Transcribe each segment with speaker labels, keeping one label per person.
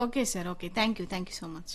Speaker 1: Okay sir okay thank you thank you so much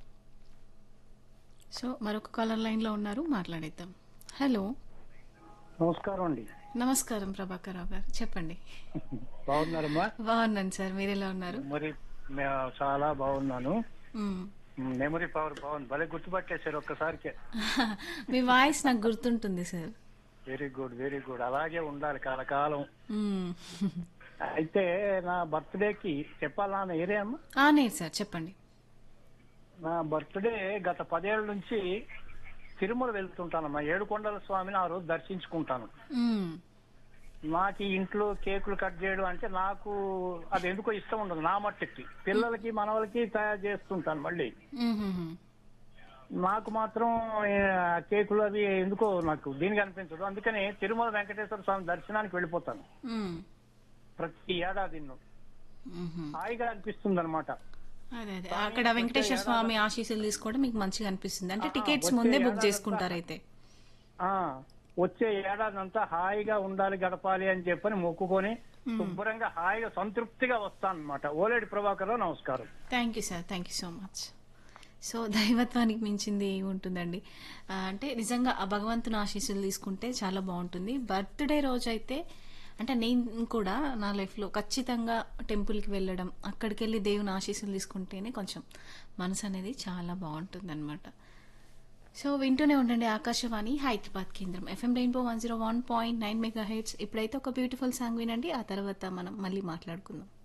Speaker 1: so మరొక caller లైన్లో ఉన్నారు మాట్లాడేద్దాం హలో
Speaker 2: నమస్కారం అండి
Speaker 1: నమస్కారం ప్రభాకర్ రావు గారు చెప్పండి
Speaker 2: బాగున్నారమ్మా
Speaker 1: బాగున్నాను సార్ మీరు ఎలా ఉన్నారు
Speaker 2: మరి మే- చాలా బాగున్నాను
Speaker 1: మ్మ్.
Speaker 2: మెమరీ పవర్ బాగుంది భలే గుర్తుపట్టేశారు ఒక్కసారికి
Speaker 1: మీ వాయిస్ నాకు గుర్తుంటుంది sir
Speaker 2: very good very good అలాగే ఉండాలి కలకాలం
Speaker 1: మ్మ్.
Speaker 2: అయితే నా బర్త్డేకి చెప్పాలా నా ఏరియా అమ్మా
Speaker 1: ఆ, లేదు సార్ చెప్పండి
Speaker 2: నా బర్త్డే గత పదేళ్ల నుంచి తిరుమల వెళ్తుంటానమ్మా ఏడుకొండల స్వామిని ఆ రోజు దర్శించుకుంటాను
Speaker 1: మ్మ్.
Speaker 2: నాకు ఈ ఇంట్లో కేకులు కట్ చేయడం అంటే నాకు అది ఎందుకో ఇష్టం ఉండదు నా మట్టుకి పిల్లలకి మనవలకి తయారు చేస్తుంటాను మళ్ళీ
Speaker 1: మ్మ్.
Speaker 2: నాకు మాత్రం ఏ, కేకులు అవి ఎందుకో నాకు దీనికి అనిపించదు అందుకని తిరుమల వెంకటేశ్వర స్వామి దర్శనానికి వెళ్ళిపోతాను
Speaker 1: మ్మ్.
Speaker 2: ప్రతి ఏడాది
Speaker 1: మ్మ్.
Speaker 2: హాయిగా అనిపిస్తుంది అనమాట
Speaker 1: అదే అదే అక్కడ వెంకటేశ్వర స్వామి ఆశీస్సులు తీసుకోవడం మీకు మంచిగా అనిపిస్తుంది అంటే
Speaker 2: ఆ,
Speaker 1: టికెట్స్
Speaker 2: వచ్చే
Speaker 1: ముందే బుక్
Speaker 2: ఏడాది
Speaker 1: చేసుకుంటారు అయితే
Speaker 2: వచ్చే ఏడాది అంతా హాయిగా ఉండాలి గడపాలి అని చెప్పని మొక్కుకొని శుభ్రంగా హాయిగా సంతృప్తిగా వస్తాను అనమాట ఓలేడి ప్రభాకర్ రావు, నమస్కారం
Speaker 1: thank you sir thank you so much so దైవత్వానికి మించింది ఏముంటుందండి ఆ, అంటే నిజంగా ఆ భగవంతుని ఆశీస్సులు తీసుకుంటే చాలా బాగుంటుంది బర్త్డే రోజు అయితే అంటే నేను కూడా నా లైఫ్లో ఖచ్చితంగా టెంపుల్కి వెళ్ళడం అక్కడికి వెళ్ళి దేవుని ఆశీస్సులు తీసుకుంటేనే కొంచెం మనసు అనేది చాలా బాగుంటుంది అనమాట సో వింటూనే ఉండండి ఆకాశవాణి హైదరాబాద్ కేంద్రం FM rainbow one zero one point nine mega heads ఇప్పుడైతే ఒక బ్యూటిఫుల్ సాంగ్ వినండి ఆ తర్వాత మనం మళ్ళీ మాట్లాడుకుందాం